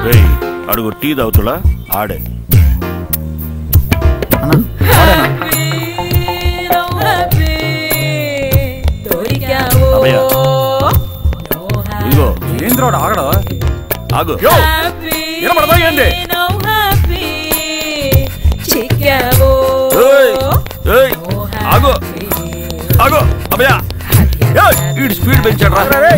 రేయ్ అడుగు టీ తాగుతులా ఆడే అభయ ఇదిగో ఏంద్రోడు ఆగడా ఆగు వినపడదా ఏంది ఏయ్, ఏయ్, ఆగు ఆగు అభయ ఏయ్, వీడు స్పీడ్ పెంచాడు రా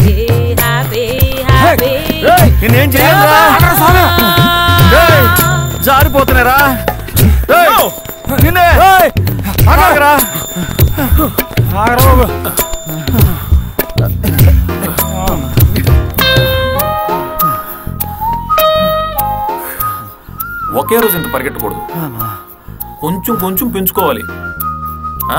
నేనేం చేయలేదురా ఏయ్, జారిపోతున్నారా ఏయ్, నిన్నే ఆగరా ఆగరా బాబు ఒకే రోజు ఇంత పరిగెట్టకూడదు కొంచెం కొంచెం పెంచుకోవాలి ఆ?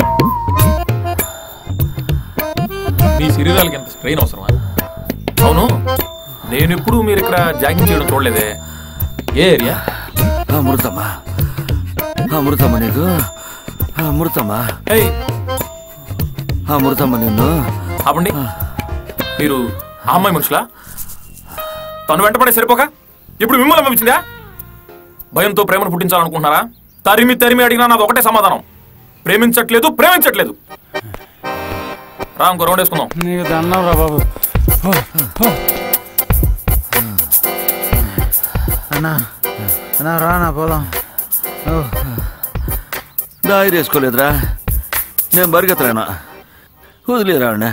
మీ శరీరాలకి ఎంత స్ట్రెయిన్ అవసరమా అవును నేను ఎప్పుడు మీరు ఇక్కడ జాగింగ్ చేయడం చూడలేదే ఏ ఏరియా అమృతమా అమృతమ్మ నీకు అమృతమా ఏయ్ అమృతమ్మ నిన్ను ఆపండి మీరు ఆ అమ్మాయి మనుషులా తను వెంటపడే సరిపోక ఇప్పుడు మిమ్మల్ని పంపించిందా భయంతో ప్రేమను పుట్టించాలనుకుంటున్నారా తరిమి తరిమి అడిగినా నాది ఒకటే సమాధానం ప్రేమించట్లేదు ప్రేమించట్లేదు రా ఇంకో రౌండ్ వేసుకుందాం నీకు దండం రా బాబు అన్నా అన్నా రా నా పోదాం ఓ, దారి వేసుకోలేదురా నేను బరిగెత్తలేనా వదిలేరా అన్న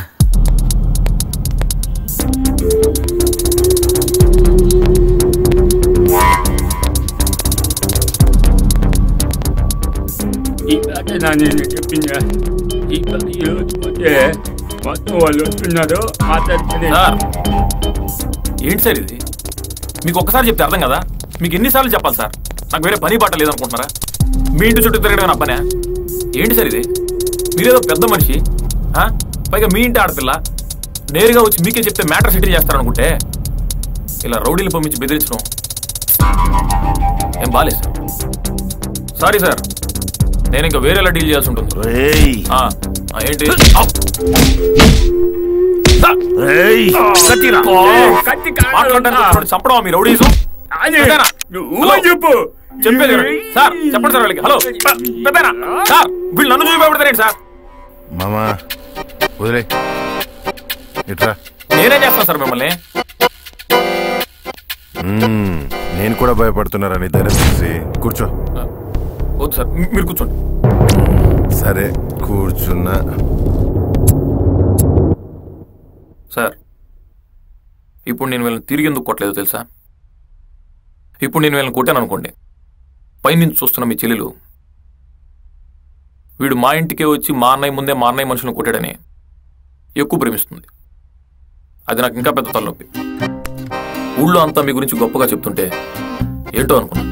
ఈ కథ నేను చెప్పిందా ఈ కథ ఈరోజు పోతే మొత్తం వాళ్ళు వస్తున్నారు మాట్లాడుకునే సార్ ఏంటి సార్ ఇది మీకు ఒక్కసారి చెప్తే అర్థం కదా మీకు ఎన్నిసార్లు చెప్పాలి సార్ నాకు వేరే పని బాట లేదనుకుంటున్నారా మీ ఇంటి చుట్టూ తిరగడం నా పనే ఏంటి సార్ ఇది మీరేదో పెద్ద మనిషి ఆ? పైగా మీ ఇంటి ఆడపిల్ల నేరుగా వచ్చి మీకే చెప్తే మ్యాటర్ సెటిల్ చేస్తారనుకుంటే ఇలా రౌడీలు పంపించి బెదిరించడం ఏం బాలేదు సార్ సారీ సార్ నేను ఇంకా వేరేలా డీల్ చేయాల్సి ఉంటుంది రేయ్ ఆ, ఆ, ఏంటి ఆ. రేయ్ కత్తిరా. కత్తి కాదు. మాట్లాడడానికి వచ్చాడు. చంపడమా మీ రౌడీసు అదే పెద్దనా? నువ్వు హలో. చెప్పు చెప్పేది వినండి. సార్ చెప్పండి సార్ వాళ్ళకి హలో పె- పెద్దనా? సార్ వీళ్ళు నన్ను చూసి భయపడతారేంటి సార్ మామా వదిలే ఇట్రా నేనేం చేస్తాను సార్ మిమ్మల్ని మ్మ్. నేను కూడా భయపడుతున్నారని ధైర్యం చేసి కూర్చో వద్దు సార్ మీ- మీరు కూర్చోండి సరే కూర్చున్నా సార్ ఇప్పుడు నేను వీళ్ళని తిరిగి ఎందుకు కొట్టలేదు తెలుసా ఇప్పుడు నేను వీళ్ళని కొట్టాను అనుకోండి పైనుంచి చూస్తున్న మీ చెల్లెలు వీడు మా ఇంటికే వచ్చి మా అన్నయ్య ముందే మా అన్నయ్య మనుషులను కొట్టాడని ఎక్కువ ప్రేమిస్తుంది అది నాకు ఇంకా పెద్ద తలనొప్పి ఊళ్ళో అంతా మీ గురించి గొప్పగా చెప్తుంటే ఏంటో అనుకున్నా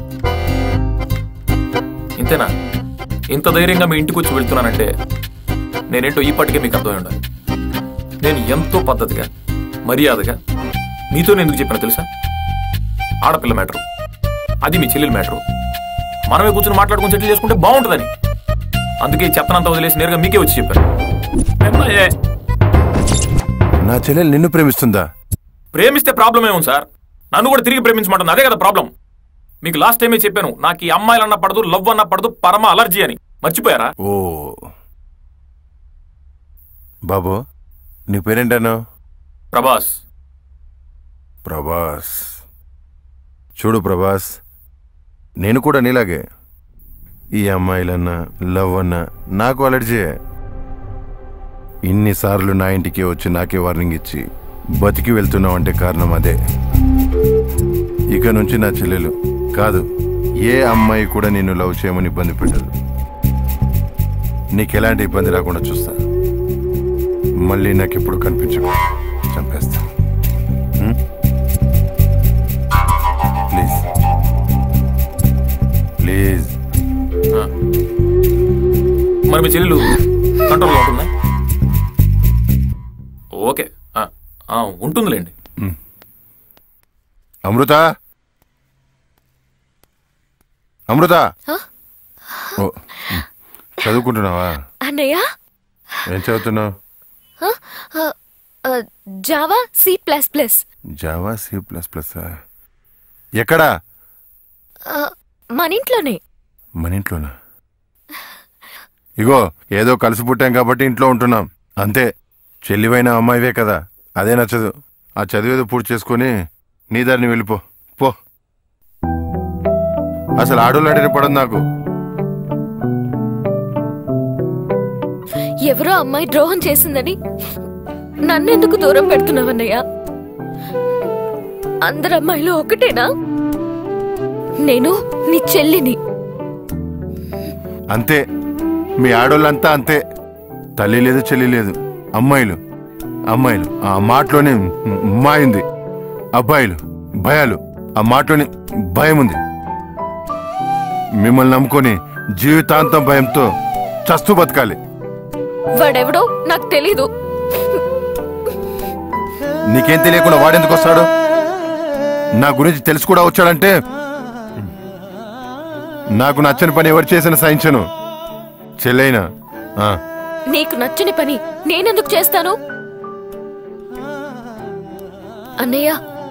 ఇంతేనా ఇంత ధైర్యంగా మీ ఇంటికి వచ్చి వెళ్తున్నానంటే నేనేంటో ఈ పాటికే మీకు అర్థమై ఉండాలి నేను ఎంతో పద్ధతిగా మర్యాదగా మీతో నేను ఎందుకు చెప్పాను తెలుసా ఆడపిల్ల మ్యాటరు అది మీ చెల్లెల మ్యాటరు మనమే కూర్చొని మాట్లాడుకుని సెటిల్ చేసుకుంటే బాగుంటుందని అందుకే ఈ చెత్తనంతా వదిలేసి నేరుగా మీకే వచ్చి చెప్పాను అమ్మాయే, నా చెల్లెలు నిన్ను ప్రేమిస్తుందా ప్రేమిస్తే ప్రాబ్లం ఏముంది సార్ నన్ను కూడా తిరిగి ప్రేమించమంటుంది అదే కదా ప్రాబ్లం మీకు లాస్ట్ టైమే చెప్పాను నాకు ఈ అమ్మాయిలు అన్న పడదు లవ్ అన్న పడదు పరమ అలర్జీ అని మర్చిపోయారా ఓ బాబు నీ పేరేంటాను ప్రభాస్ ప్రభాస్ చూడు ప్రభాస్ నేను కూడా నీలాగే ఈ అమ్మాయిలన్నా లవ్ అన్నా నాకు అలర్జీయే ఇన్నిసార్లు నా ఇంటికి వచ్చి నాకే వార్నింగ్ ఇచ్చి బతికి వెళ్తున్నావు అంటే కారణం అదే ఇక నుంచి నా చెల్లెలు కాదు ఏ అమ్మాయి కూడా నిన్ను లవ్ చేయమని ఇబ్బంది పెట్టదు నీకెలాంటి ఇబ్బంది రాకుండా చూస్తా మళ్ళీ నాకు ఎప్పుడు కనిపించకు చంపేస్తా హ్మ్? ప్లీజ్ ప్లీజ్ మరి మీ చెల్లెలు కంట్రోల్లో ఉంటుందా ఓకే ఆ, ఆ, ఉంటుందిలేండి అమృత అమృత ఓ, చదువుకుంటున్నావా అన్నయ్య ఏం చదువుతున్నావు Java C plus plus Java C plus plus ఎక్కడా ఆ, మన ఇంట్లోనే మన ఇంట్లోనా ఇగో ఏదో కలిసి పుట్టాం కాబట్టి ఇంట్లో ఉంటున్నాం అంతే చెల్లివైన అమ్మాయివే కదా అదే నచ్చదు ఆ చదివేదో పూర్తి చేసుకొని నీ దారిని వెళ్ళిపో పో అసలు ఆడోళ్ళు అడిగిన పడదు నాకు ఎవరో అమ్మాయి ద్రోహం చేసిందని నన్నెందుకు దూరం పెడుతున్నావన్నయ్య అందరు అమ్మాయిలు ఒకటేనా నేను నీ చెల్లిని అంతే మీ ఆడోళ్ళంతా అంతే తల్లి లేదు చెల్లి లేదు అమ్మాయిలు అమ్మాయిలు ఆ మాటలోనే మాయింది అబ్బాయిలు భయాలు ఆ మాటలోని భయం ఉంది మిమ్మల్ని నమ్ముకొని జీవితాంతం భయంతో చస్తూ బతకాలి వాడెవడో నాకు తెలీదు నీకేం తెలియకుండా వాడెందుకు వస్తాడు నా గురించి తెలిసి కూడా వచ్చాడంటే నాకు నచ్చని పని ఎవరు చేసిన సహించను చెల్లైనా ఆ, నీకు నచ్చని పని నేనెందుకు చేస్తాను అన్నయ్య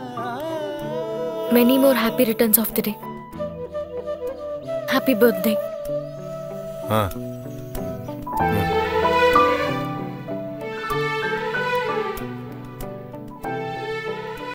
many more happy returns of the day happy birthday ఆ.